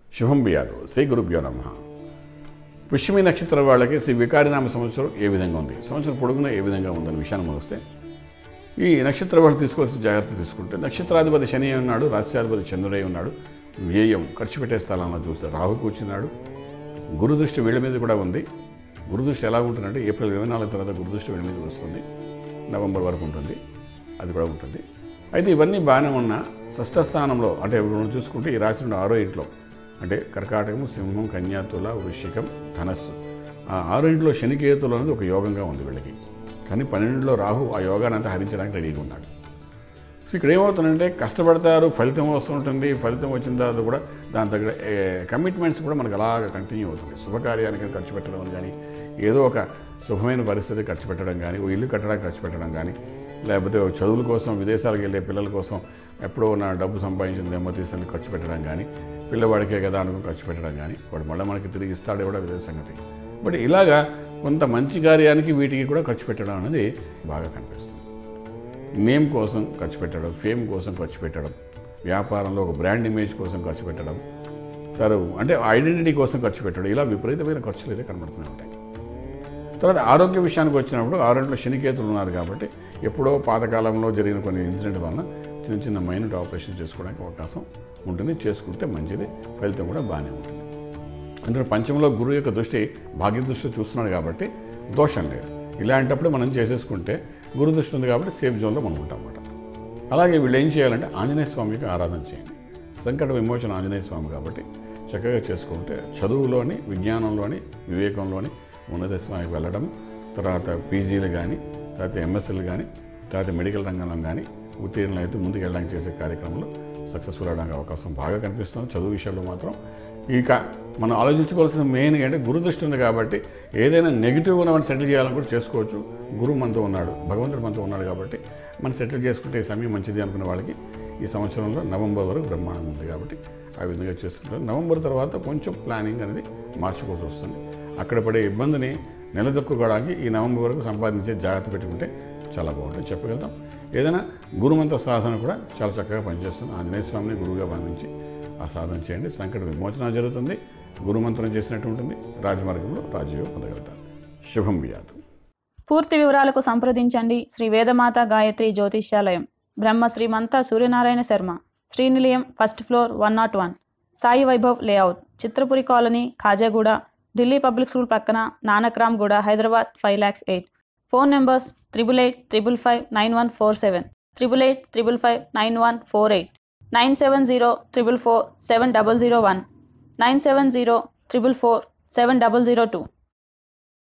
శుభం బియాదు శ్రీ గురుభ్యో నమ పుష్యమి నక్షత్రం వాళ్ళకి శ్రీ వికారినామ సంవత్సరం ఏ విధంగా ఉంది సంవత్సరం పొడుగున ఏ విధంగా ఉందనే విషయాన్ని మనం వస్తే ఈ నక్షత్ర వాళ్ళు తీసుకోవాల్సిన జాగ్రత్త తీసుకుంటే నక్షత్రాధిపతి శని అయి ఉన్నాడు రాష్ట్రాధిపతి చంద్రుడై ఉన్నాడు వ్యయం ఖర్చు పెట్టే స్థలంలో చూస్తే రాహు కూర్చున్నాడు గురుదృష్టి వీళ్ళ మీద కూడా ఉంది గురుదృష్టి ఎలా ఉంటుందంటే ఏప్రిల్ ఇరవై నాలుగు తర్వాత గురుదృష్టి వీళ్ళ మీద వస్తుంది నవంబర్ వరకు ఉంటుంది అది కూడా ఉంటుంది అయితే ఇవన్నీ బాగానే ఉన్న షష్ఠ స్థానంలో అంటే ఇప్పుడు మనం చూసుకుంటే ఈ రాశి నుండి ఆరో ఇంట్లో అంటే కర్కాటకం సింహం కన్యా తుల వృశ్చికం ధనస్సు ఆ ఆరో ఇంట్లో శనికేతులు అనేది ఒక యోగంగా ఉంది వీళ్ళకి కానీ పన్నెండులో రాహు ఆ యోగాన్ని అంతా హరించడానికి రెడీగా ఉన్నాడు సో ఇక్కడ ఏమవుతుందంటే కష్టపడతారు ఫలితం వస్తుంటుంది ఫలితం వచ్చిన తర్వాత కూడా దాని తగ్గ కమిట్మెంట్స్ కూడా మనకు అలాగ కంటిన్యూ అవుతుంది శుభకార్యానికి ఖర్చు పెట్టడం అని కానీ ఏదో ఒక శుభమైన పరిస్థితి ఖర్చు పెట్టడం కానీ ఓ ఇల్లు కట్టడానికి ఖర్చు పెట్టడం కానీ లేకపోతే ఓ చదువుల కోసం విదేశాలకు వెళ్ళే పిల్లల కోసం ఎప్పుడో నా డబ్బు సంపాదించింది ఏమో తీసుకొని ఖర్చు పెట్టడం కానీ పిల్లవాడికే కదా అనుకుని ఖర్చు పెట్టడం కానీ వాడు మళ్ళీ మనకి తిరిగి ఇస్తాడే కూడా వేరే సంగతి బట్ ఇలాగా కొంత మంచి కార్యానికి వీటికి కూడా ఖర్చు పెట్టడం అనేది బాగా కనిపిస్తుంది నేమ్ కోసం ఖర్చు పెట్టడం ఫేమ్ కోసం ఖర్చు పెట్టడం వ్యాపారంలో ఒక బ్రాండ్ ఇమేజ్ కోసం ఖర్చు పెట్టడం తరు అంటే ఐడెంటిటీ కోసం ఖర్చు పెట్టడం ఇలా విపరీతమైన ఖర్చులు అయితే కనబడుతూనే ఉంటాయి తర్వాత ఆరోగ్య విషయానికి వచ్చినప్పుడు ఆరోగ్యంలో శనికేతులు ఉన్నారు కాబట్టి ఎప్పుడో పాతకాలంలో జరిగిన కొన్ని ఇన్సిడెంట్ వలన చిన్న చిన్న మైనట్ ఆపరేషన్ చేసుకోవడానికి అవకాశం ఉంటుంది చేసుకుంటే మంచిది ఫలితం కూడా బాగానే ఉంటుంది అందులో పంచంలో గురువు యొక్క దృష్టి భాగ్య దృష్టి చూస్తున్నాడు కాబట్టి దోషం లేదు ఇలాంటప్పుడు మనం చేసేసుకుంటే గురు దృష్టి ఉంది కాబట్టి సేఫ్ జోన్లో మనం ఉంటాం అన్నమాట అలాగే వీళ్ళు ఏం చేయాలంటే ఆంజనేయ స్వామికి ఆరాధన చేయండి సంకట విమోచన ఆంజనేయ స్వామి కాబట్టి చక్కగా చేసుకుంటే చదువులోని విజ్ఞానంలోని వివేకంలోని ఉన్నత స్థాయికి వెళ్ళడం తర్వాత పీజీలు కానీ తర్వాత ఎంఎస్ఎల్ కానీ తర్వాత మెడికల్ రంగంలో కానీ ఉత్తీర్ణులు అయితే ముందుకు వెళ్ళడానికి చేసే కార్యక్రమంలో సక్సెస్ఫుల్ అవడానికి అవకాశం బాగా కనిపిస్తుంది చదువు విషయంలో మాత్రం ఇక మనం ఆలోచించుకోవాల్సిన మెయిన్ అంటే గురుదృష్టి ఉంది కాబట్టి ఏదైనా నెగిటివ్ ఉన్నవని సెటిల్ చేయాలని కూడా చేసుకోవచ్చు గురువు మనతో ఉన్నాడు భగవంతుడు మనతో ఉన్నాడు కాబట్టి మనం సెటిల్ చేసుకుంటే ఈ సమయం మంచిది అనుకున్న వాళ్ళకి ఈ సంవత్సరంలో నవంబర్ వరకు బ్రహ్మాండం ఉంది కాబట్టి ఆ విధంగా చేసుకుంటారు నవంబర్ తర్వాత కొంచెం ప్లానింగ్ అనేది మార్చుకోవాల్సి వస్తుంది అక్కడ పడే ఇబ్బందిని నిలదొక్కుకోవడానికి ఈ నవంబర్ వరకు సంపాదించే జాగ్రత్త పెట్టుకుంటే చాలా బాగుంటుంది చెప్పగలుగుతాం ఏదైనా గురుమంత్ర సాధన కూడా చాలా చక్కగా పనిచేస్తుంది ఆంజనేయ స్వామిని గురువుగా భావించి ఆ సాధన చేయండి సంకట విమోచన జరుగుతుంది గురుమంత్రం చేసినట్టు ఉంటుంది రాజమార్గంలో రాజయోగం పొందగలుగుతారు శుభం వ్యాధు పూర్తి వివరాలకు సంప్రదించండి శ్రీ వేదమాత గాయత్రి జ్యోతిష్యాలయం Brahma Srimantha Suryanarayana Sharma Srinilayam first floor one nought one Sai Vaibhav layout Chitrapuri colony Khajaguda Delhi public school పక్కన Nanakramguda Hyderabad five lakhs eight phone numbers triple eight triple five nine one four seven triple eight triple five nine one four eight nine seven zero triple four seven double zero one nine seven zero triple four seven double zero two